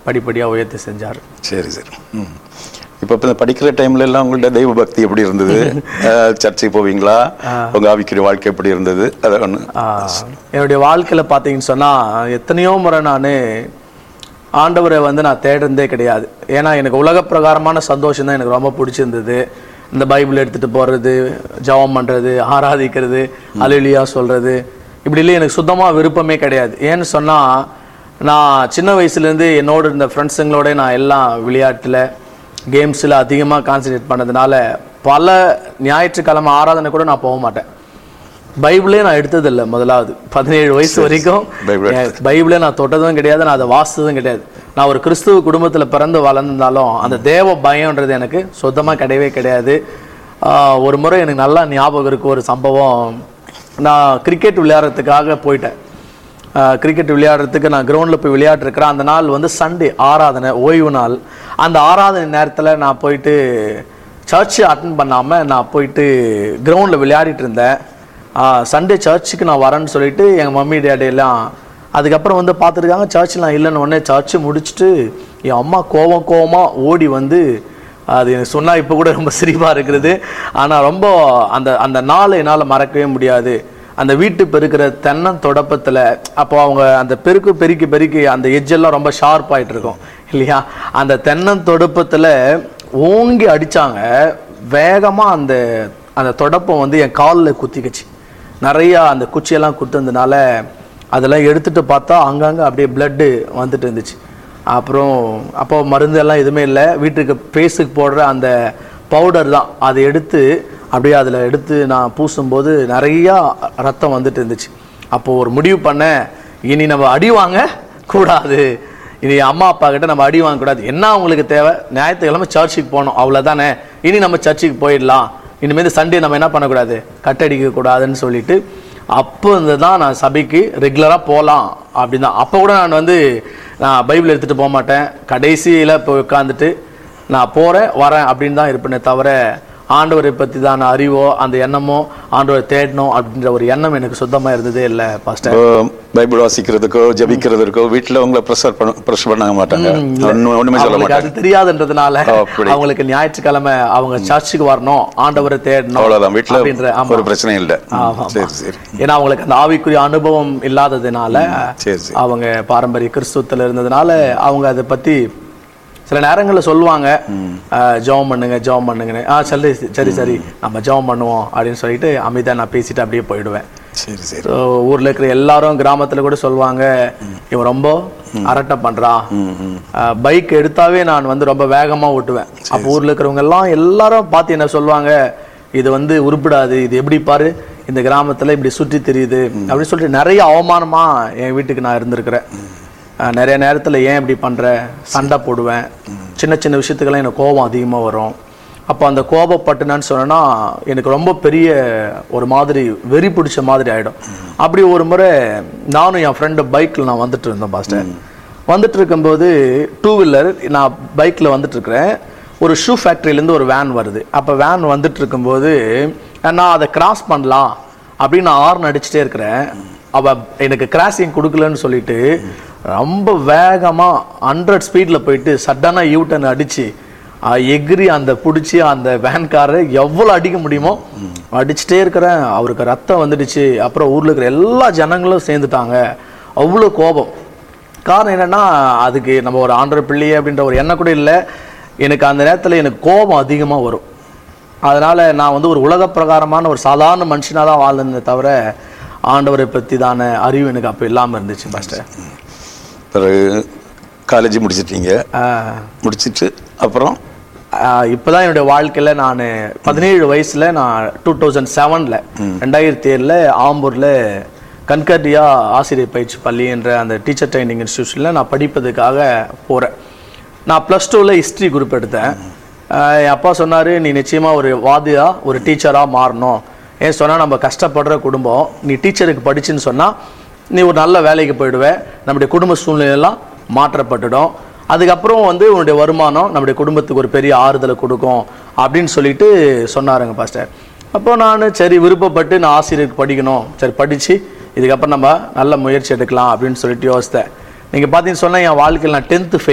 படிப்படியாக உயர்த்தி செஞ்சார் சரி சரி ம் இப்போ இப்போ படிக்கிற டைம்ல எல்லாம் உங்கள்ட்ட தெய்வ பக்தி எப்படி இருந்தது அஹ், சர்ச்சைக்கு போவீங்களா உங்க ஆவிக்குரிய வாழ்க்கை எப்படி இருந்தது அதை ஒன்று ஆஹ், என்னுடைய வாழ்க்கையில் பார்த்தீங்கன்னு சொன்னால் எத்தனையோ முறை நான் ஆண்டவரை வந்து நான் தேடுறதே கிடையாது ஏன்னா எனக்கு உலக பிரகாரமான சந்தோஷம் தான் எனக்கு ரொம்ப பிடிச்சிருந்தது இந்த பைபிள் எடுத்துகிட்டு போகிறது ஜெபம் பண்ணுறது ஆராதிக்கிறது அலுலியா சொல்கிறது இப்படிலாம் எனக்கு சுத்தமாக விருப்பமே கிடையாது ஏன்னு சொன்னால் நான் சின்ன வயசுலேருந்து என்னோட இருந்த ஃப்ரெண்ட்ஸுங்களோட நான் எல்லாம் விளையாட்டில் கேம்ஸில் அதிகமாக கான்சன்ட்ரேட் பண்ணதுனால பல ஞாயிற்றுக்கிழமை ஆராதனை கூட நான் போக மாட்டேன் பைபிளே நான் எடுத்ததில்லை முதலாவது பதினேழு வயசு வரைக்கும் பைபிள் என் பைபிளை நான் தொட்டதும் கிடையாது நான் அதை வாசித்ததும் கிடையாது நான் ஒரு கிறிஸ்துவ குடும்பத்தில் பிறந்து வளர்ந்திருந்தாலும் அந்த தேவ பயம்ன்றது எனக்கு சுத்தமாக கிடையவே கிடையாது ஆஹ் ஒரு முறை எனக்கு நல்லா ஞாபகம் இருக்கு ஒரு சம்பவம் நான் கிரிக்கெட் விளையாடுறதுக்காக போயிட்டேன் கிரிக்கெட் விளையாடுறதுக்கு நான் கிரவுண்டில் போய் விளையாடுறேன் அந்த நாள் வந்து சண்டே ஆராதனை ஓய்வு நாள் அந்த ஆராதனை நேரத்தில் நான் போயிட்டு சர்ச் அட்டன் பண்ணாமல் நான் போயிட்டு கிரவுண்டில் விளையாடிட்டு இருந்தேன் சண்டே சர்ச்சுக்கு நான் வரேன்னு சொல்லிட்டு எங்கள் மம்மி டேடி எல்லாம் அதுக்கப்புறம் வந்து பார்த்துருக்காங்க சர்ச்சில் நான் இல்லைன்னு உடனே சர்ச்சு முடிச்சுட்டு என் அம்மா கோவம் கோவமாக ஓடி வந்து அது எனக்கு சொன்னால் இப்போ கூட ரொம்ப சிரிப்பாக இருக்கிறது ஆனால் ரொம்ப அந்த அந்த நாளை என்னால் மறக்கவே முடியாது அந்த வீட்டு பெருக்கிற தென்னந்தொடப்பத்தில் அப்போ அவங்க அந்த பெருக்கு பெருக்கி பெருக்கி அந்த எஜ்ஜெல்லாம் ரொம்ப ஷார்ப் ஆயிட்டு இருக்கும் இல்லையா அந்த தென்னந்தொடப்பத்தில் ஓங்கி அடிச்சாங்க வேகமாக அந்த அந்த தொடப்பம் வந்து என் காலில் குத்திக்கிச்சு நிறையா அந்த குச்சியெல்லாம் குத்துனதுனால அதெல்லாம் எடுத்துட்டு பார்த்தா அங்கங்கே அப்படியே பிளட்டு வந்துட்டு இருந்துச்சு அப்புறம் அப்போ மருந்து எல்லாம் எதுவுமே இல்லை வீட்டுக்கு ஃபேஸுக்கு போடுற அந்த பவுடர் தான் அதை எடுத்து அப்படியே அதில் எடுத்து நான் பூசும்போது நிறையா ரத்தம் வந்துட்டு இருந்துச்சு அப்போது ஒரு முடிவு பண்ணேன் இனி நம்ம அடி வாங்க கூடாது இனி அம்மா அப்பா கிட்ட நம்ம அடி வாங்கக்கூடாது என்ன அவங்களுக்கு தேவை ஞாயிற்றுக்கிழமை சர்ச்சுக்கு போகணும் அவ்வளோதானே இனி நம்ம சர்ச்சுக்கு போயிடலாம் இனிமேல் சண்டே நம்ம என்ன பண்ணக்கூடாது கட்டடிக்க கூடாதுன்னு சொல்லிட்டு அப்போ இருந்து தான் நான் சபைக்கு ரெகுலராக போகலாம் அப்படின்னு தான் அப்போ கூட நான் வந்து நான் பைபிள் எடுத்துகிட்டு போக மாட்டேன் கடைசியில் போய் உட்காந்துட்டு நான் போகிறேன் வரேன் அப்படின்னு தான் இருப்பேனே தவிர ஆண்டவரை பற்றி தான் அறிவோ அந்த எண்ணமோ ஆண்டவரை தேடணும் அப்படின்ற ஒரு எண்ணம் எனக்கு சுத்தமாக இருந்ததே இல்லை பாஸ்டர் இப்போ பைபிள் வாசிக்கிறதுக்கோ ஜபிக்கிறதுக்கோ வீட்டில் உங்களை ப்ரெஷர் பண்ண ப்ரெஷர் பண்ண மாட்டாங்க ஒண்ணும் ஒண்ணுமே சொல்ல அவங்களுக்கு மாட்டாங்க அது தெரியாதுன்றதுனால அப்படி. அவங்களுக்கு ஞாயிற்றுக்கிழமை அவங்க சர்ச்சுக்கு வரணும் ஆண்டவரை தேடணும் அவ்வளவுதான் வீட்டில் அப்படின்ற ஆமா. ஒரு பிரச்சனையும் இல்லை ஆமா, சரி சரி ஏன்னா அவங்களுக்கு அந்த ஆவிக்குரிய அனுபவம் இல்லாததுனால சரி சரி அவங்க பாரம்பரிய கிறிஸ்துவத்தில் இருந்ததுனால அவங்க அதை பத்தி சில நேரங்களில் சொல்லுவாங்க அஹ், ஜெபம் பண்ணுங்க ஜெபம் பண்ணுங்கன்னு ஆ சரி சரி சரி நம்ம ஜெபம் பண்ணுவோம் அப்படின்னு சொல்லிட்டு அமைதியா நான் பேசிட்டு அப்படியே போயிடுவேன் சரி சரி ஸோ ஊர்ல இருக்கிற எல்லாரும் கிராமத்துல கூட சொல்லுவாங்க இவன் ரொம்ப அரட்டை பண்றான் பைக் எடுத்தாவே நான் வந்து ரொம்ப வேகமா ஓட்டுவேன் அப்போ ஊர்ல இருக்கிறவங்க எல்லாம் எல்லாரும் பார்த்து என்ன சொல்லுவாங்க இது வந்து உருப்பிடாது இது எப்படி பாரு இந்த கிராமத்துல இப்படி சுற்றி தெரியுது அப்படின்னு சொல்லிட்டு நிறைய அவமானமா என் வீட்டுக்கு நான் இருந்திருக்கிறேன் அஹ் நிறைய நேரத்துல ஏன் இப்படி பண்ற சண்டை போடுவேன் சின்ன சின்ன விஷயத்துக்கெல்லாம் எனக்கு கோபம் அதிகமா வரும் அப்போ அந்த கோபப்பட்டுனான்னு சொன்னேன்னா எனக்கு ரொம்ப பெரிய ஒரு மாதிரி வெறி பிடிச்ச மாதிரி ஆயிடும் அப்படி ஒரு முறை நானும் என் ஃப்ரெண்டு பைக்கில் நான் வந்துட்டு இருந்தேன் பாஸ்டர் வந்துட்டு இருக்கும்போது டூ வீலர் நான் பைக்கில் வந்துட்டு இருக்கிறேன் ஒரு ஷூ ஃபேக்ட்ரியிலேருந்து ஒரு வேன் வருது அப்போ வேன் வந்துட்டு இருக்கும்போது நான் அதை கிராஸ் பண்ணலாம் அப்படின்னு நான் ஹார்ன் அடிச்சுட்டே இருக்கிறேன் அவ எனக்கு கிராசிங் கொடுக்கலன்னு சொல்லிட்டு ரொம்ப வேகமாக ஹண்ட்ரட் ஸ்பீடில் போயிட்டு சடனாக யூ டர்ன் அடிச்சு அஹ் எகிரி அந்த பிடிச்சி அந்த வேன்காரரை எவ்வளோ அடிக்க முடியுமோ அடிச்சுட்டே இருக்கிறேன் அவருக்கு ரத்தம் வந்துடுச்சு அப்புறம் ஊரில் இருக்கிற எல்லா ஜனங்களும் சேர்ந்துட்டாங்க அவ்வளோ கோபம் காரணம் என்னன்னா அதுக்கு நம்ம ஒரு ஆண்டர் பிள்ளையே அப்படின்ற ஒரு எண்ணம் கூட இல்லை எனக்கு அந்த நேரத்தில் எனக்கு கோபம் அதிகமாக வரும் அதனால நான் வந்து ஒரு உலக பிரகாரமான ஒரு சாதாரண மனுஷனாக தான் வாழ்ந்தேனே தவிர ஆண்டவரை பற்றி தான அறிவு எனக்கு அப்போ இல்லாமல் இருந்துச்சு பாஸ்டர் பிறகு காலேஜ் முடிச்சிட்டீங்க ஆஹ் முடிச்சிட்டு அப்புறம் ஆஹ் இப்பதான் என்னுடைய வாழ்க்கையில நான் பதினேழு வயசுல நான் டூ தௌசண்ட் செவன்ல ரெண்டாயிரத்தி ஏழுல ஆம்பூர்ல கன்கர்டியா ஆசிரியர் பயிற்சி பள்ளி என்ற அந்த டீச்சர் ட்ரைனிங் இன்ஸ்டியூஷன்ல நான் படிப்பதுக்காக போறேன் நான் ப்ளஸ் டூவில் ஹிஸ்ட்ரி குரூப் எடுத்தேன் ஆஹ் என் அப்பா சொன்னாரு நீ நிச்சயமா ஒரு வாதியா ஒரு டீச்சரா மாறணும் ஏன் சொன்னா நம்ம கஷ்டப்படுற குடும்பம் நீ டீச்சருக்கு படிச்சுன்னு சொன்னா நீ ஒரு நல்ல வேலைக்கு போயிடுவ நம்முடைய குடும்ப சூழ்நிலையெல்லாம் மாற்றப்பட்டுடும் அதுக்கப்புறம் வந்து உன்னுடைய வருமானம் நம்முடைய குடும்பத்துக்கு ஒரு பெரிய ஆறுதலை கொடுக்கும் அப்படின்னு சொல்லிட்டு சொன்னாருங்க பாஸ்டர் அப்போ நான் சரி விருப்பப்பட்டு நான் ஆசிரியருக்கு படிக்கணும் சரி படித்து இதுக்கப்புறம் நம்ம நல்ல முயற்சி எடுக்கலாம் அப்படின்னு சொல்லிட்டு யோசித்தேன் நீங்கள் பார்த்தீங்கன்னு சொன்னால் என் வாழ்க்கையில் நான் டென்த்து